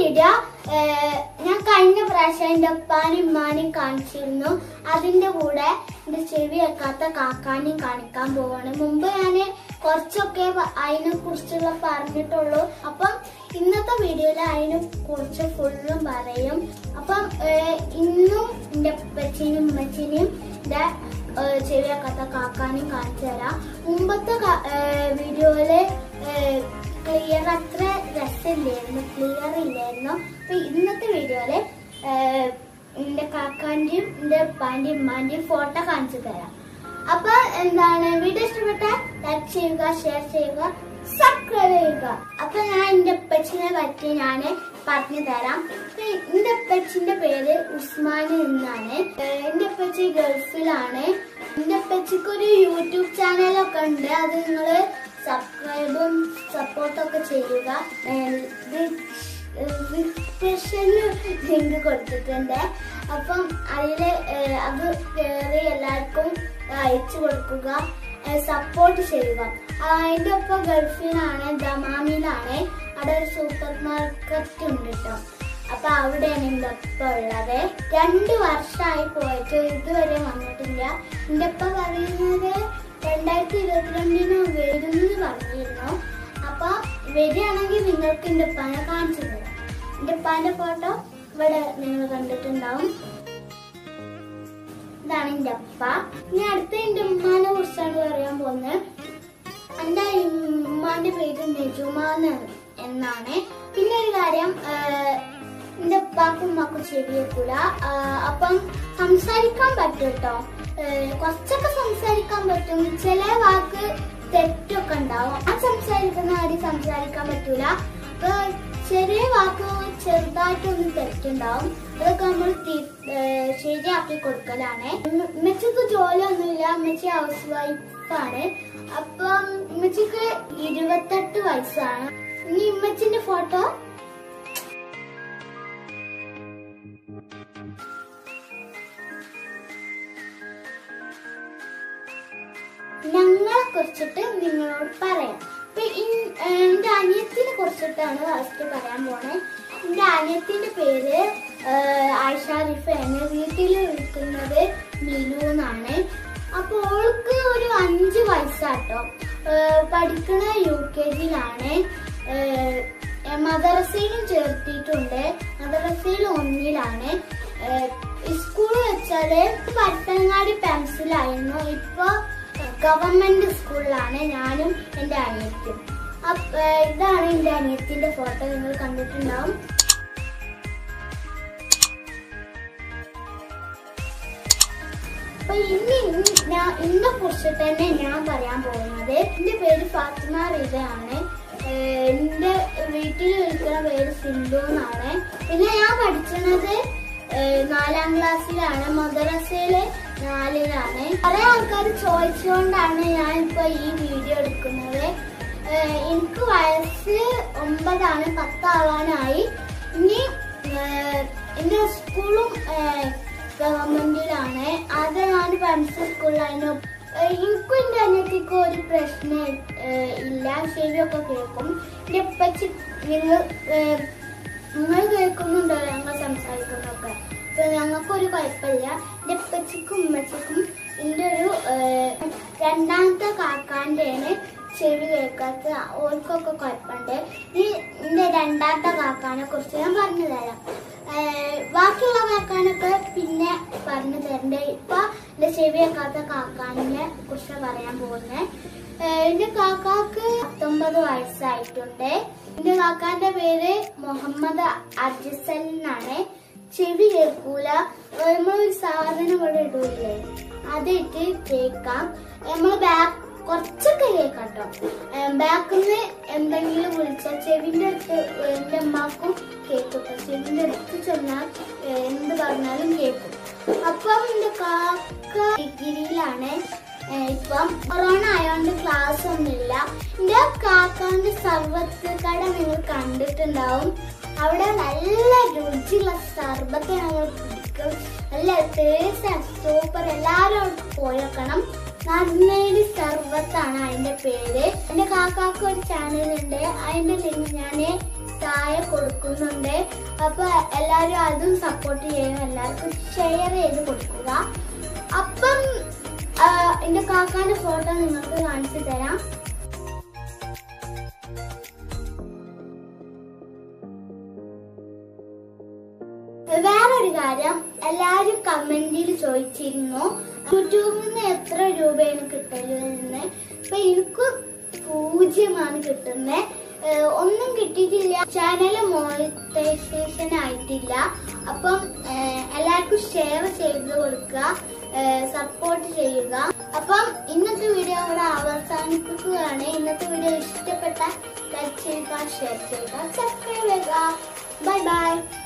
video ഏഹ്, ഞാൻ കഴിഞ്ഞ പ്രാവശ്യം എൻ്റെ ഉപ്പാനും ഉമ്മാനും കാണിച്ചിരുന്നു അതിന്റെ കൂടെ എന്റെ ചെവി വെക്കാത്ത കാക്കാനും കാണിക്കാൻ പോവാണ് മുമ്പ് ഞാൻ കുറച്ചൊക്കെ പ- അതിനെ കുറിച്ചുള്ള പറഞ്ഞിട്ടുള്ളൂ അപ്പം ഇന്നത്തെ വീഡിയോയിൽ അതിനെ കുറിച്ച് ഫുള്ളും പറയും അപ്പം ഏഹ്, ഇന്നും എന്റെ ഉപ്പച്ചിനും ഉമ്മച്ചിനും എന്റെ ഏഹ്, ചെവി വെക്കാത്ത കാക്കാനും കാണിച്ചു തരാം മുമ്പത്തെ കാ- ഏഹ്, വീഡിയോയില് ഏഹ്, ക്ലിയർ അത്ര രസമില്ലായിരുന്നു ക്ലിയർ ഇല്ലായിരുന്നു അപ്പൊ ഇന്നത്തെ വീഡിയോയില് ഏഹ്, എന്റെ കാക്കാന്റെയും എന്റെ ഉപ്പാന്റെയും ഉമ്മാന്റെയും ഫോട്ടോ കാണിച്ചു തരാം അപ്പൊ എന്താണ് വീഡിയോ ഇഷ്ടപ്പെട്ട ലൈക്ക് ചെയ്യുക ഷെയർ ചെയ്യുക സബ്സ്ക്രൈബ് ചെയ്യുക അപ്പൊ ഞാൻ എന്റെ ഉപ്പച്ചിനെ പറ്റി ഞാൻ പറഞ്ഞു തരാം അപ്പൊ എന്റെ ഉപ്പച്ചിന്റെ പേര് ഉസ്മാൻ എന്നാണ് ഏഹ്, എന്റെ ഉപ്പച്ചി ഗൾഫിലാണ് എന്റെ ഉപ്പച്ചിക്ക് ഒരു യൂട്യൂബ് ചാനലൊക്കെ ഉണ്ട് അത് നിങ്ങള് സബ്സ്ക്രൈബും സപ്പോർട്ടും ഒക്കെ ചെയ്യുക ഡിസ്ക്രിപ്ഷനിൽ ലിങ്ക് കൊടുത്തിട്ടുണ്ട് അപ്പം അതില് ഏഹ്, അത് കയറി എല്ലാവർക്കും അയച്ചു കൊടുക്കുക സപ്പോർട്ട് ചെയ്യുക അതിന്റെ ഒപ്പം ഗൾഫിലാണ് ദമാമിലാണ് അവിടെ ഒരു സൂപ്പർ മാർക്കറ്റ് ഉണ്ട് കേട്ടോ അപ്പൊ അവിടെയാണ് എന്റെ ഒപ്പം ഉള്ളത് രണ്ട് വർഷമായി പോയിട്ട് ഇതുവരെ വന്നിട്ടില്ല എന്റെ ഒപ്പ പറയുന്നത് രണ്ടായിരത്തി ഇരുപത്തിരണ്ടിന് വരുമെന്ന് പറഞ്ഞിരുന്നു അപ്പൊ വരികയാണെങ്കിൽ നിങ്ങൾക്ക് എന്റെ ഉപ്പാനെ കാണിച്ചു തരാം എന്റെ ഉപ്പാന്റെ ഫോട്ടോ ഇവിടെ നിങ്ങൾ കണ്ടിട്ടുണ്ടാവും ഇതാണ് എന്റെ അപ്പ ഇനി അടുത്ത എന്റെ ഉമ്മാനെ കുറിച്ചാണ് പറയാൻ പോകുന്നത് എന്റെ ഉമ്മാന്റെ പേര് നെജുമാന്ന് എന്നാണ് പിന്നെ ഒരു കാര്യം ആഹ്, എന്റെ ഉപ്പാക്കും ഉമ്മാക്കും ശരിയാക്കൂല അപ്പം സംസാരിക്കാൻ പറ്റും കേട്ടോ കുറച്ചൊക്കെ സംസാരിക്കാൻ പറ്റും ചില വാക്ക് തെറ്റൊക്കെ ഉണ്ടാവും ആ സംസാരിക്കുന്ന ആരും സംസാരിക്കാൻ പറ്റൂല അപ്പൊ ചെറിയ വാക്ക് ചെറുതായിട്ടൊന്ന് തെറ്റുണ്ടാവും അതൊക്കെ നമ്മൾ തി- ഏഹ് ശരിയാക്കി കൊടുക്കലാണ് ഉമ്മ- ഉമ്മച്ചിക്ക് ജോലിയൊന്നുമില്ല ഉമ്മച്ചി ഹൗസ് വൈഫാണ് അപ്പം ഉമ്മച്ചിക്ക് ഇരുപത്തെട്ട് വയസ്സാണ് ഇനി ഉമ്മച്ചിന്റെ ഫോട്ടോ ഞങ്ങളെ കുറിച്ചിട്ട് നിങ്ങളോട് പറയാം ഇപ്പൊ ഇൻ- ഏഹ് എന്റെ അനിയത്തിനെ കുറിച്ചിട്ടാണ് ഫസ്റ്റ് പറയാൻ പോണേ എന്റെ അനിയത്തിന്റെ പേര് ഏഹ് ആയിഷ റിഫയാണ് വീട്ടിൽ വിളിക്കുന്നത് മിലു എന്നാണ് അപ്പൊ ഓൾക്ക് ഒരു അഞ്ച് വയസ്സാട്ടോ ഏഹ് പഠിക്കണ യു കെ ജിയിലാണ് മദ്രസയിലും ചേർത്തിട്ടുണ്ട് മദ്രസയിൽ ഒന്നിലാണ് സ്കൂൾ വെച്ചാല് പരപ്പനങ്ങാടി പെൻസിലായിരുന്നു ഇപ്പൊ ഗവൺമെന്റ് സ്കൂളിലാണ് ഞാനും എന്റെ അനിയത്തിയും അപ്പ ഇതാണ് എന്റെ അനിയത്തിന്റെ ഫോട്ടോ നിങ്ങൾ കണ്ടിട്ടുണ്ടാവും അപ്പൊ ഇനി ഞാൻ ഇന്നെ കുറിച്ച് തന്നെ ഞാൻ പറയാൻ പോകുന്നത് എന്റെ പേര് ഫാത്തിമ റിതയാണ് ഏഹ് എന്റെ വീട്ടിൽ വിളിക്കുന്ന പേര് സിന്ധു എന്നാണ് പിന്നെ ഞാൻ പഠിക്കുന്നത് ഏഹ് നാലാം ക്ലാസ്സിലാണ് മദ്രസയില് നാലിലാണ് കുറെ ആൾക്കാർ ചോദിച്ചുകൊണ്ടാണ് ഞാൻ ഇപ്പൊ ഈ വീഡിയോ എടുക്കുന്നത് ഏഹ് എനിക്ക് വയസ്സ് ഒമ്പതാണ് പത്താവാനായി ഇനി ഏഹ് എന്റെ സ്കൂളും ഏഹ് ഗവൺമെന്റിലാണ് അത് ഞാൻ പെൻസിൽ സ്കൂളിലായിരുന്നു ഏഹ് എനിക്കും എന്റെ അനിയത്തിക്കും ഒരു പ്രശ്നം ഏഹ് ഇല്ല ശരിയൊക്കെ കേൾക്കും എന്റെ ഉപ്പച്ചി നിങ്ങൾ ഏഹ് നിങ്ങൾ കേൾക്കുന്നുണ്ടോ ഞങ്ങൾ സംസാരിക്കുന്നൊക്കെ അപ്പൊ ഞങ്ങൾക്കൊരു കുഴപ്പമില്ല എന്റെ ഉപ്പച്ചിക്കും ഉമ്മച്ചിക്കും എന്റെ ഒരു ഏഹ്, രണ്ടാമത്തെ കാക്കാന്റെയാണ് ചെവി കേൾക്കാത്ത ഓർക്കൊക്കെ കുഴപ്പമുണ്ട് ഈ എന്റെ രണ്ടാമത്തെ കാക്കാനെ കുറിച്ച് ഞാൻ പറഞ്ഞു തരാം ഏഹ്, ബാക്കിയുള്ള കാക്കാനൊക്കെ പിന്നെ പറഞ്ഞു തരണ്ടേ ഇപ്പൊ എന്റെ ചെവി കേൾക്കാത്ത കാക്കാനെ കുറിച്ച് പറയാൻ പോകുന്നത് എന്റെ കാക്കാക്ക് പത്തൊമ്പത് വയസ്സായിട്ടുണ്ട് എന്റെ കാക്കാന്റെ പേര് മുഹമ്മദ് അജിസൽ എന്നാണ് ചെവി കേൾക്കൂല നമ്മളൊരു സാധനം ഇവിടെ ഇടൂലേ അതിട്ട് കേൾക്കാം നമ്മൾ ബാക്ക് കുറച്ചൊക്കെ കേൾക്കാട്ടോ ബാക്കിൽ നിന്ന് എന്തെങ്കിലും വിളിച്ചാൽ ചെവിന്റെ അടുത്ത് എന്റെ അമ്മക്കും കേൾക്കട്ടോ ചെവിന്റെ അടുത്ത് ചെന്നാൽ ഏഹ്, എന്ത് പറഞ്ഞാലും കേൾക്കും അപ്പം എന്റെ കാക്ക ഡിഗ്രിയിലാണ് ഏഹ്, ഇപ്പം കൊറോണ ആയതുകൊണ്ട് ക്ലാസ് ഒന്നുമില്ല എന്റെ കാക്കാന്റെ സർവത്ത് കട നിങ്ങൾ കണ്ടിട്ടുണ്ടാവും അവിടെ നല്ല രുചിയുള്ള സർബത്ത് ഞങ്ങൾ കുടിക്കും നല്ല ടേസ്റ്റ് സൂപ്പർ എല്ലാവരും അവിടെ പോയി നോക്കണം നന്മയുടെ സർബത്താണ് അതിന്റെ പേര് എന്റെ കാക്കാക്ക് ഒരു ചാനൽ ഉണ്ട് അതിന്റെ ലിങ്ക് ഞാൻ താഴെ കൊടുക്കുന്നുണ്ട് അപ്പൊ എല്ലാവരും അതും സപ്പോർട്ട് ചെയ്യണം എല്ലാവർക്കും ഷെയർ ചെയ്ത് കൊടുക്കുക അപ്പം ആ, എന്റെ കാക്കാന്റെ ഫോട്ടോ നിങ്ങൾക്ക് കാണിച്ചു തരാം വേറൊരു കാര്യം എല്ലാരും കമന്റിൽ ചോദിച്ചിരുന്നു യൂട്യൂബിൽ നിന്ന് എത്ര രൂപയാണ് കിട്ടലെന്ന് അപ്പൊ എനിക്ക് പൂജ്യമാണ് കിട്ടുന്നത് ഒന്നും കിട്ടിയിട്ടില്ല ചാനൽ മോണിറ്റൈസേഷൻ ആയിട്ടില്ല അപ്പം ഏഹ്, എല്ലാവർക്കും ഷെയർ ചെയ്ത് കൊടുക്കുക സപ്പോർട്ട് ചെയ്യുക അപ്പം ഇന്നത്തെ വീഡിയോ ഇവിടെ അവസാനിപ്പിക്കുകയാണ് ഇന്നത്തെ വീഡിയോ ഇഷ്ടപ്പെട്ട ലൈക്ക് ചെയ്യുക ഷെയർ ചെയ്യുക സബ്സ്ക്രൈബ് ചെയ്യുക ബൈ ബൈ